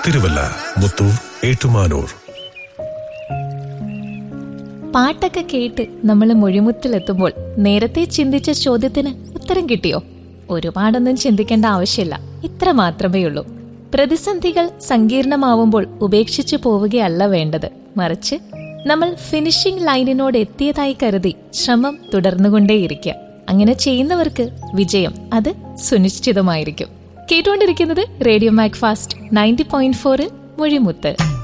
തിരുവല്ല മുത്തൂർ ഏറ്റുമാനൂർ പാട്ടൊക്കെ കേട്ട് നമ്മൾ മൊഴിമുത്തിലെത്തുമ്പോൾ നേരത്തെ ചിന്തിച്ച ചോദ്യത്തിന് ഉത്തരം കിട്ടിയോ ഒരുപാടൊന്നും ചിന്തിക്കേണ്ട ആവശ്യമില്ല ഇത്ര മാത്രമേ ഉള്ളൂ പ്രതിസന്ധികൾ സങ്കീർണമാവുമ്പോൾ ഉപേക്ഷിച്ചു പോവുകയല്ല വേണ്ടത് മറിച്ച് നമ്മൾ ഫിനിഷിംഗ് ലൈനിനോട് എത്തിയതായി കരുതി ശ്രമം തുടർന്നുകൊണ്ടേയിരിക്കുക അങ്ങനെ ചെയ്യുന്നവർക്ക് വിജയം അത് സുനിശ്ചിതമായിരിക്കും കേട്ടുകൊണ്ടിരിക്കുന്നത് radio Macfast ninety point ഫോറിൽ മൊഴിമുത്ത്